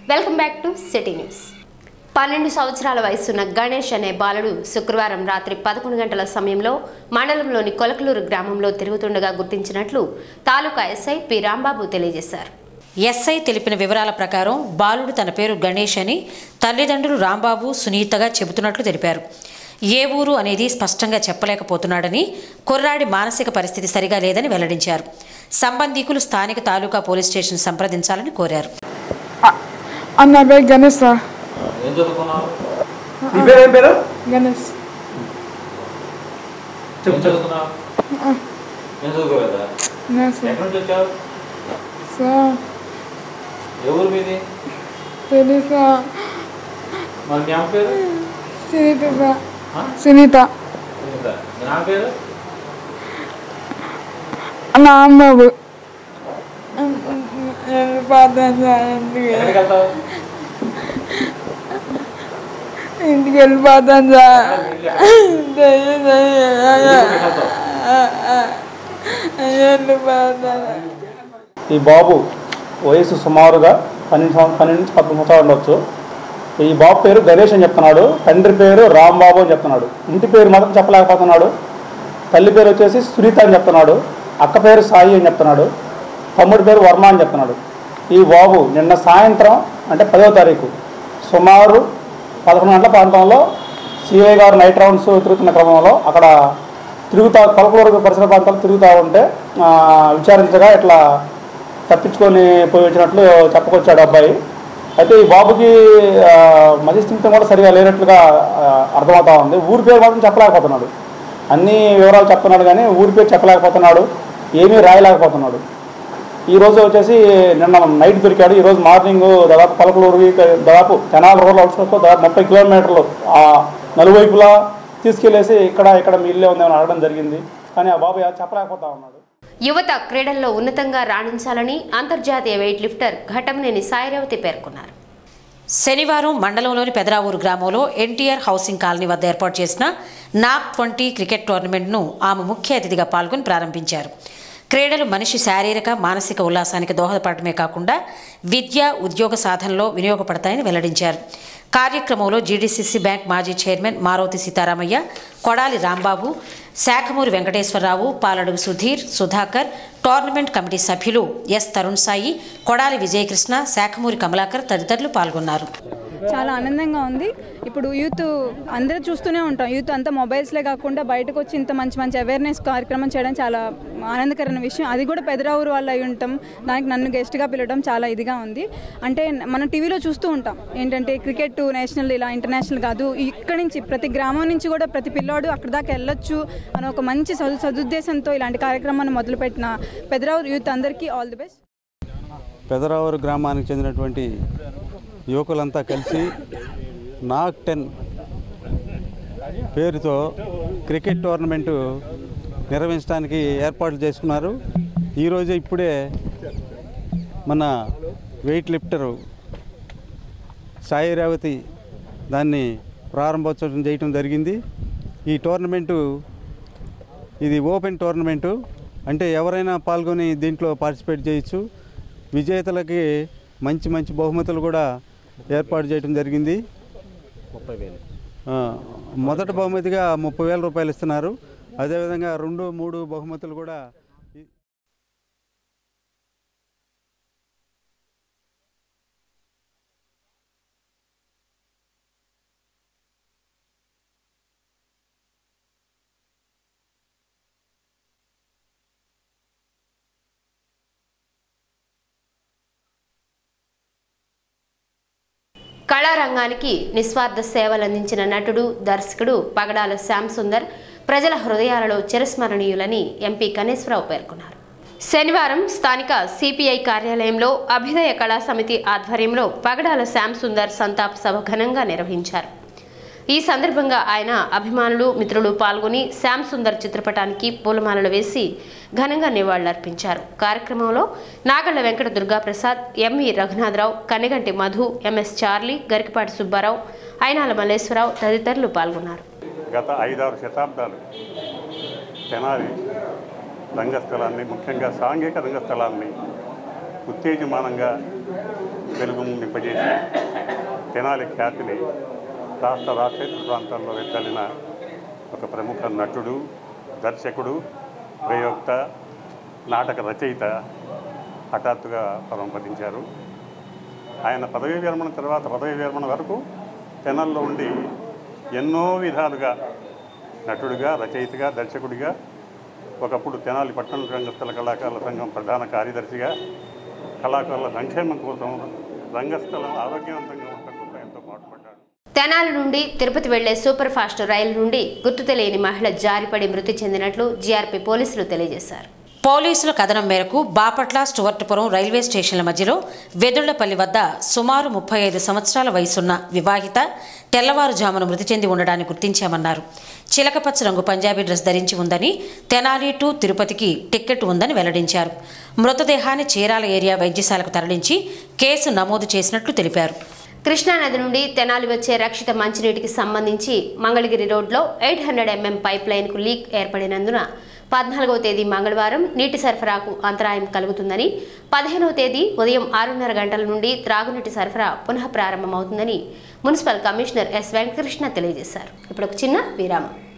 Welcome back to city news పన్నెండు సంవత్సరాల వయసున్న గణేష్ అనే బాలుడు శుక్రవారం రాత్రి పదకొండు గంటల సమయంలో మండలంలోని కొలకలూరు గ్రామంలో తిరుగుతుండగా గుర్తించినట్లు తాలూకా ఎస్ఐ పి రాంబాబు తెలియజేశారు ఎస్ఐ తెలిపిన వివరాల ప్రకారం బాలుడు తన పేరు గణేష్ అని తల్లిదండ్రులు రాంబాబు సునీతగా చెబుతున్నట్లు తెలిపారు ఏ ఊరు అనేది స్పష్టంగా చెప్పలేకపోతున్నాడని కుర్రాడి మానసిక పరిస్థితి సరిగా లేదని వెల్లడించారు సంబంధికులు స్థానిక తాలూకా పోలీస్ స్టేషన్ సంప్రదించాలని కోరారు అన్న పేరు గణేష్ సార్ ఏం చదువుకున్నావు నీ పేరు ఏం పేరు గణేష్ ఏం చదువుకున్నావు ఏం చదువుకోలేదా నేను సార్ ఎక్కడి నుంచి వచ్చావు సార్ ఏ ఊరు మీది తెలియదు సార్ మరి మీ అమ్మ పేరు సునీత సార్ ఆ? సునీత సునీత. మీ నాన్న పేరు అన్న అమ్మబాబు నేను పోతాను సార్ ఇంటికి ఎక్కడికి వెళ్తావు ఇంటికి వెళ్ళిపోతాను సార్ ఎక్కడికి వెళ్తావు వెళ్ళిపోతాను ఈ బాబు వయసు సుమారుగా పన్నెండు సంవ- పన్నెండు నుంచి పదకొండు సంవత్సరాలు ఉండొచ్చు ఈ బాబు పేరు గణేష్ అని చెప్తున్నాడు తండ్రి పేరు రాంబాబు అని చెప్తున్నాడు ఇంటి పేరు మాత్రం చెప్పలేకపోతున్నాడు తల్లి పేరు వచ్చేసి సునీత అని చెప్తున్నాడు అక్క పేరు సాయి అని చెప్తున్నాడు తమ్ముడి పేరు వర్మ అని చెప్తున్నాడు ఈ బాబు నిన్న సాయంత్రం అంటే పదో తారీఖు సుమారు పదకొండు గంటల ప్రాంతంలో సిఐ గారు నైట్ రౌండ్స్ తిరుగుతున్న క్రమంలో అక్కడ తిరుగుతా కొలకలూరు పరిసర ప్రాంతాలు తిరుగుతూ ఉంటే ఆ, విచారించగా ఇట్లా తప్పించుకొని పోయి వచ్చినట్లు చెప్పుకొచ్చాడు అబ్బాయి అయితే ఈ బాబుకి ఆ, మతిస్థిమితం కూడా సరిగా లేనట్లుగా ఆ, అర్థమవుతా ఉంది ఊరి పేరు మాత్రం చెప్పలేకపోతున్నాడు అన్ని వివరాలు చెప్తున్నాడు కానీ ఊరి పేరు చెప్పలేకపోతున్నాడు ఏమీ రాయలేకపోతున్నాడు ఈ రోజు వచ్చేసి నిన్న నైట్ దొరికాడు ఈ రోజు మార్నింగ్ దాదాపు పలకలూరుకి దాదాపు తెనాల రోడ్లు అవుట్స్లో దాదాపు ముప్పై కిలోమీటర్లు ఆ నలువైపులా తీసుకెళ్లేసి ఇక్కడ ఇక్కడ మీ ఇల్లే ఉందేమని అడగడం జరిగింది కానీ ఆ బాబు చెప్పలేకపోతా ఉన్నాడు యువత క్రీడల్లో ఉన్నతంగా రాణించాలని అంతర్జాతీయ వెయిట్ లిఫ్టర్ ఘటంనేని సాయిరేవతి పేర్కొన్నారు శనివారం మండలంలోని పెదరావూరు గ్రామంలో ఎన్టీఆర్ హౌసింగ్ కాలనీ వద్ద ఏర్పాటు చేసిన నాక్ ట్వంటీ క్రికెట్ టోర్నమెంట్ను ఆమె ముఖ్య అతిథిగా పాల్గొని ప్రారంభించారు క్రీడలు మనిషి శారీరక మానసిక ఉల్లాసానికి దోహదపడటమే కాకుండా విద్య ఉద్యోగ సాధనలో వినియోగపడతాయని వెల్లడించారు కార్యక్రమంలో జీడీసీసీ బ్యాంక్ మాజీ chairman Maruthi Seetharamaiah Kodali Rambabu Sakhamuri Venkateswararao Paladugu Sudheer Sudhakar tournament committee సభ్యులు ఎస్ తరుణ్ సాయి కొడాలి విజయకృష్ణ శాఖమూరి కమలాకర్ తదితరులు పాల్గొన్నారు చాలా ఆనందంగా ఉంది ఇప్పుడు యూత్ అందరూ చూస్తూనే ఉంటాం యూత్ అంతా మొబైల్స్లే కాకుండా బయటకు వచ్చి ఇంత మంచి మంచి అవేర్నెస్ కార్యక్రమం చేయడం చాలా ఆనందకరమైన విషయం అది కూడా పెదరావురు వాళ్ళు అయి ఉంటాం దానికి నన్ను గెస్ట్గా పిలవడం చాలా ఇదిగా ఉంది అంటే మనం టీవీలో చూస్తూ ఉంటాం ఏంటంటే క్రికెట్ నేషనల్ ఇలా ఇంటర్నేషనల్ కాదు ఇక్కడి నుంచి ప్రతి గ్రామం నుంచి కూడా ప్రతి పిల్లోడు అక్కడ దాకా వెళ్ళొచ్చు అని ఒక మంచి సదు సదుద్దేశంతో ఇలాంటి కార్యక్రమాన్ని మొదలుపెట్టిన పెదరావురు యూత్ అందరికీ ఆల్ ది బెస్ట్ పెదరావూరు గ్రామానికి చెందినటువంటి యువకులంతా కలిసి నాక్ టెన్ పేరుతో క్రికెట్ టోర్నమెంటు నిర్వహించడానికి ఏర్పాట్లు చేసుకున్నారు ఈరోజు ఇప్పుడే మన వెయిట్ లిఫ్టరు సాయి రేవతి దాన్ని ప్రారంభోత్సవం చేయటం జరిగింది ఈ టోర్నమెంటు ఇది ఓపెన్ టోర్నమెంటు అంటే ఎవరైనా పాల్గొని దీంట్లో పార్టిసిపేట్ చేయొచ్చు విజేతలకి మంచి మంచి బహుమతులు కూడా ఏర్పాటు చేయడం జరిగింది ముప్పై వేలు మొదటి బహుమతిగా ముప్పై వేల రూపాయలు ఇస్తున్నారు అదేవిధంగా రెండు మూడు బహుమతులు కూడా ఈ- కళారంగానికి నిస్వార్థ సేవలందించిన నటుడు దర్శకుడు పగడాల శ్యామ్ సుందర్ ప్రజల హృదయాలలో చిరస్మరణీయులని ఎంపీ కనేశ్వరరావు పేర్కొన్నారు శనివారం స్థానిక సిపిఐ కార్యాలయంలో అభ్యుదయ కళా సమితి ఆధ్వర్యంలో పగడాల శ్యామ్ సుందర్ సంతాప సభ ఘనంగా నిర్వహించారు ఈ సందర్భంగా ఆయన అభిమానులు మిత్రులు పాల్గొని శ్యామ్ సుందర్ చిత్రపటానికి పూలమాలలు వేసి ఘనంగా నివాళులర్పించారు కార్యక్రమంలో Nagalla Venkata Durgaprasad MV Raghunatharao Kanneganti Madhu MS Charlie Garikapati Subbarao Ainala Malleswararao తదితరులు పాల్గొన్నారు గత ఐదారు శతాబ్దాలు తెనాలి రంగస్థలాన్ని ముఖ్యంగా సాంఘిక రంగస్థలాన్ని ఉత్తేజమానంగా వెలుగు నింపజేసి తెనాలి ఖ్యాతిని రాష్ట్ర రాష్ట్రేతర ప్రాంతాల్లో వెచ్చలిన ఒక ప్రముఖ నటుడు దర్శకుడు ప్రయోక్త నాటక రచయిత హఠాత్తుగా పరంపదించారు ఆయన పదవీ విరమణ తర్వాత పదవీ విరమణ వరకు తెనల్లో ఉండి ఎన్నో విధాలుగా నటుడిగా రచయితగా దర్శకుడిగా ఒకప్పుడు తెనాలి పట్టణ రంగస్థల కళాకారుల సంఘం ప్రధాన కార్యదర్శిగా కళాకారుల సంక్షేమం కోసం రంగస్థలం ఆరోగ్యవంతంగా ఉండటం కోసం ఎంతో పాటుపడ్డాడు తెనాలి నుండి తిరుపతి వెళ్లే సూపర్ ఫాస్ట్ రైలు నుండి గుర్తు తెలియని మహిళ జారిపడి మృతి చెందినట్లు జీఆర్పీ పోలీసులు తెలియజేశారు పోలీసుల కథనం మేరకు బాపట్ల స్టువర్ట్పురం రైల్వే స్టేషన్ల మధ్యలో వెదుళ్లపల్లి వద్ద సుమారు ముప్పై ఐదు సంవత్సరాల వయసున్న వివాహిత తెల్లవారుజామున మృతి చెంది ఉండడాన్ని గుర్తించామన్నారు చిలకపచ్చ రంగు పంజాబీ డ్రెస్ ధరించి ఉందని తెనాలి టు తిరుపతికి టిక్కెట్ ఉందని వెల్లడించారు మృతదేహాన్ని చీరాల ఏరియా వైద్యశాలకు తరలించి కేసు నమోదు చేసినట్లు తెలిపారు కృష్ణానది నుండి తెనాలి వచ్చే రక్షిత మంచినీటికి సంబంధించి మంగళగిరి రోడ్లో ఎయిట్ హండ్రెడ్ ఎంఎం పైప్ లైన్కు లీక్ ఏర్పడినందున పద్నాలుగవ తేదీ మంగళవారం నీటి సరఫరాకు అంతరాయం కలుగుతుందని పదిహేనవ తేదీ ఉదయం ఆరున్నర గంటల నుండి త్రాగునీటి సరఫరా పునః ప్రారంభమవుతుందని మున్సిపల్ కమిషనర్ ఎస్ వెంకటకృష్ణ తెలియజేశారు ఇప్పుడు ఒక చిన్న విరామం